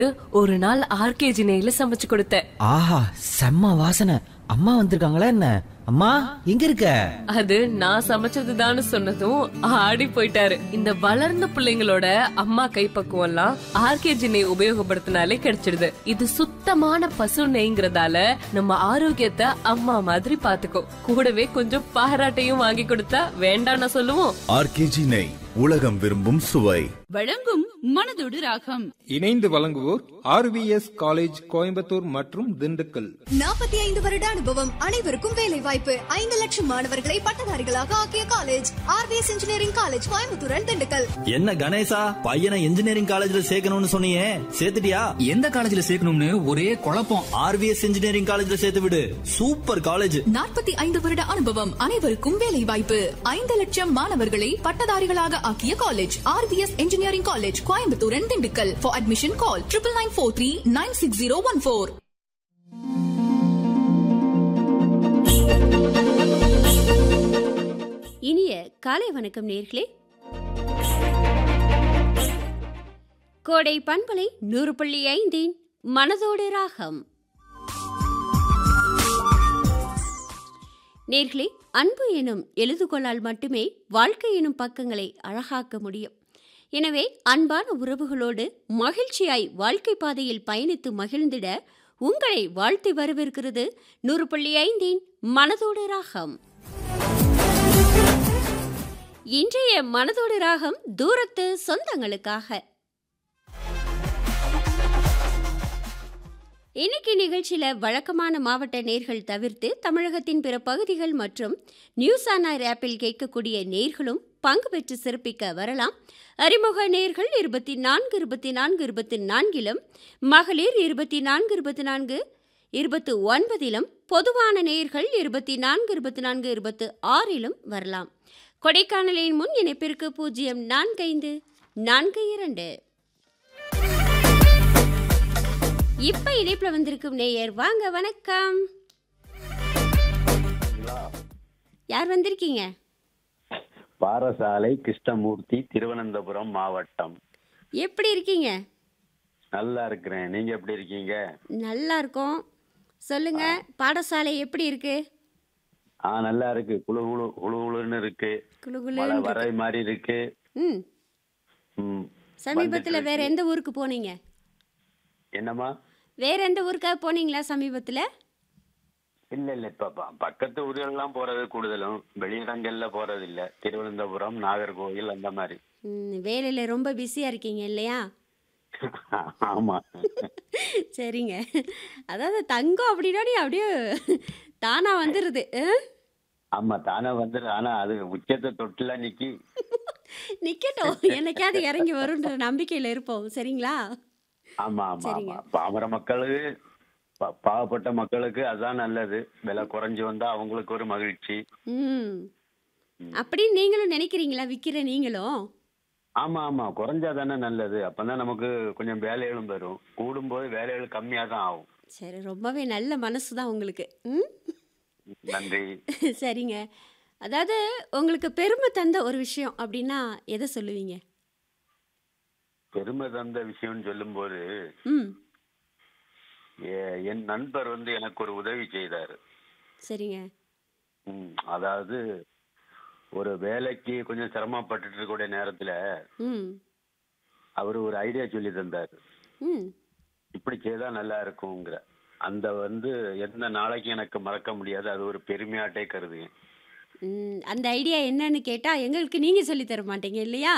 ஒரு நாள் ஆர்கேஜி நெய்ல சமைச்சு கொடுத்தேன் ஆஹா செம்ம வாசனை அம்மா வந்திருக்காங்களா என்ன அம்மா எங்க இருக்க அது நான் சமைச்சதுதான்னு சொன்னதும் ஆடி போயிட்டாரு இந்த வளர்ந்த பிள்ளைங்களோட அம்மா கைப்பக்குவம் எல்லாம் ஆர்கேஜி நெய் உபயோகப்படுத்தினாலே கிடைச்சிடுது இது சுத்தமான பசு நெய்ங்கிறதால நம்ம ஆரோக்கியத்தை அம்மா மாதிரி பாத்துக்கோ கூடவே கொஞ்சம் பாராட்டையும் வாங்கி கொடுத்தா வேண்டாம்னு சொல்லுவோம் ஆர்கேஜி நெய் உலகம் விரும்பும் சுவை வழங்கும் மனதோடு ராகம் இணைந்து வழங்குவோர் ஆர்விஎஸ் காலேஜ் கோயம்புத்தூர் மற்றும் திண்டுக்கல் நாற்பத்தி ஐந்து வருட அனுபவம் அனைவருக்கும் வேலை வாய்ப்பு ஐந்து லட்சம் மாணவர்களை பட்டதாரிகளாக ஆக்கிய college RVS engineering college Coimbatore and Dindigul என்ன கணேசா பையனை இன்ஜினியரிங் காலேஜ்ல சேர்க்கணும்னு சொன்னியே சேர்த்துட்டியா எந்த காலேஜ்ல சேர்க்கணும்னு ஒரே குழப்பம் ஆர்விஎஸ் இன்ஜினியரிங் காலேஜ்ல சேர்த்து விடு சூப்பர் காலேஜ் நாற்பத்தி ஐந்து வருட அனுபவம் அனைவருக்கும் வேலை வாய்ப்பு ஐந்து லட்சம் மாணவர்களை பட்டதாரிகளாக ஆக்கிய college RVS engineering college Coimbatore and Dindigul for admission call triple nine four three nine six zero one four இனிய காலை வணக்கம் நேர்களே கோடை பண்பலை நூறு புள்ளி ஐந்தின் மனதோடு ராகம் நேர்களே அன்பு எனும் எழுதுகொள்ளால் மட்டுமே வாழ்க்கை எனும் பக்கங்களை அழகாக்க முடியும் எனவே அன்பான உறவுகளோடு மகிழ்ச்சியாய் வாழ்க்கை பாதையில் பயணித்து மகிழ்ந்திட உங்களை வாழ்த்தி வரவிருக்கிறது நூறு புள்ளி ஐந்தின் மனதோடு ராகம் இன்றைய மனதோடு ராகம் தூரத்து சொந்தங்களுக்காக இன்னைக்கு நிகழ்ச்சியில வழக்கமான மாவட்ட நேர்கள் தவிர்த்து தமிழகத்தின் பிற பகுதிகள் மற்றும் நியூஸ் ஆனார் ஆப்பில் கேட்கக்கூடிய நேர்களும் பங்கு பெற்று சிறப்பிக்க வரலாம் அறிமுக நேர்கள் இருபத்தி நான்கு இருபத்தி நான்கு இருபத்தி நான்கிலும் மகளிர் இருபத்தி நான்கு இருபத்தி நான்கு இருபத்து ஒன்பதிலும் பொதுவான நேர்கள் இருபத்தி நான்கு இருபத்தி நான்கு இருபத்து ஆறிலும் வரலாம் கொடைக்கானலின் முன் இணைப்பிற்கு பூஜ்ஜியம் நான்கைந்து நான்கு இரண்டு இப்ப இணைப்புல வந்திருக்கும் நேயர் வாங்க வணக்கம் யார் வந்திருக்கீங்க பாரசாலை கிருஷ்ணமூர்த்தி திருவனந்தபுரம் மாவட்டம் எப்படி இருக்கீங்க நல்லா இருக்கிறேன் நீங்க எப்படி இருக்கீங்க நல்லா இருக்கோம் சொல்லுங்க பாடசாலை எப்படி இருக்கு ஆ நல்லா இருக்கு குழு குழு குழு குழுன்னு இருக்கு குளு மழை குளுன்னு வர இருக்கு. மாதிரி இருக்கு ம் ம், சமீபத்துல வந்துட்டு வேற இருக்கு. எந்த ஊருக்கு போனீங்க என்னம்மா வேற எந்த ஊருக்காக போனீங்களா சமீபத்துல இல்ல இல்ல இப்ப ப- பக்கத்து ஊர்கள்லாம் போறது கூடுதலும் வெளியிடங்கள்ல போறது இல்ல திருவனந்தபுரம் நாகர்கோவில் அந்த மாதிரி ம், வேலையில ரொம்ப பிஸியா இருக்கீங்க இல்லையா ஆமா சரிங்க அதாவது தங்கம் அப்படின்னா நீ அப்படியே தானா வந்துடுது ஆ? ஆமா தானே வந்துரு ஆனா அது உச்சத்தை தொட்டுல நிக்கி நிக்கட்டும் என்னைக்காவது இறங்கி வரும்ன்ற நம்பிக்கையில இருப்போம் சரிங்களா ஆமா ஆமா சரிங்க. ஆமா பாமர மக்களுக்கு பா- பாவப்பட்ட மக்களுக்கு அதான் நல்லது விலை குறைஞ்சு வந்தா அவங்களுக்கு ஒரு மகிழ்ச்சி ம் அப்படின்னு நீங்களும் நினைக்கிறீங்களா விற்கிற நீங்களும் ஆமா ஆமா குறைஞ்சா தானே நல்லது அப்பதான் நமக்கு கொஞ்சம் வேலைகளும் வரும் கூடும்போது வேலைகள் கம்மியா தான் ஆகும் சரி ரொம்பவே நல்ல மனசு தான் உங்களுக்கு ம் நன்றி சரிங்க அதாவது உங்களுக்கு பெருமை தந்த ஒரு விஷயம் அப்படின்னா எதை சொல்லுவீங்க பெருமை தந்த விஷயம்னு சொல்லும்போது ம் எ- என் நண்பர் வந்து எனக்கு ஒரு உதவி செய்தாரு சரிங்க ம், அதாவது ஒரு வேலைக்கு கொஞ்சம் சிரமப்பட்டுட்டு இருக்கக்கூடிய நேரத்துல ம் அவர் ஒரு ஐடியா சொல்லி தந்தாரு ம் இப்படி செய்தா நல்லா இருக்குங்கிற அந்த வந்து எந்த நாளைக்கு எனக்கு மறக்க முடியாது அது ஒரு பெருமையாட்டே கருதுவேன் ம், அந்த ஐடியா என்னன்னு கேட்டா எங்களுக்கு நீங்க சொல்லி தர மாட்டீங்க இல்லையா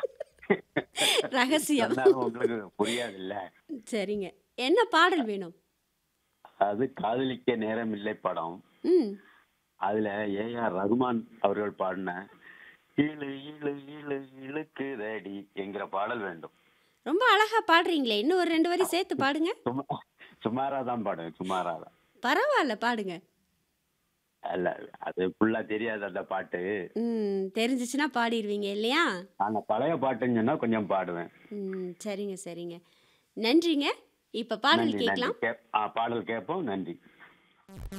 ரகசியம் சொன்னாலும் உங்களுக்கு புரியாது இல்ல சரிங்க என்ன பாடல் வேணும் அது காதலிக்க நேரம் இல்லை படம் ம் அதுல ஏஆர் ரகுமான் அவர்கள் பாடின இழு இழு இழு இழுக்குதடி என்கிற பாடல் வேண்டும் ரொம்ப அழகா பாடுறீங்களே இன்னும் ஒரு ரெண்டு வரி சேர்த்து பாடுங்க சும்மா சுமாரா தான் பாடுவேன் சுமாரா தான் பரவாயில்ல பாடுங்க அல்ல அது ஃபுல்லா தெரியாது அந்த பாட்டு ம் தெரிஞ்சிச்சுன்னா பாடிடுவீங்க இல்லையா ஆனா பழைய பாட்டுன்னு சொன்னா கொஞ்சம் பாடுவேன் ம் சரிங்க சரிங்க நன்றிங்க இப்போ பாடல் நன்றி, நன்றி. கேட்கலாம் கேப்- ஆ, பாடல் கேட்போம் நன்றி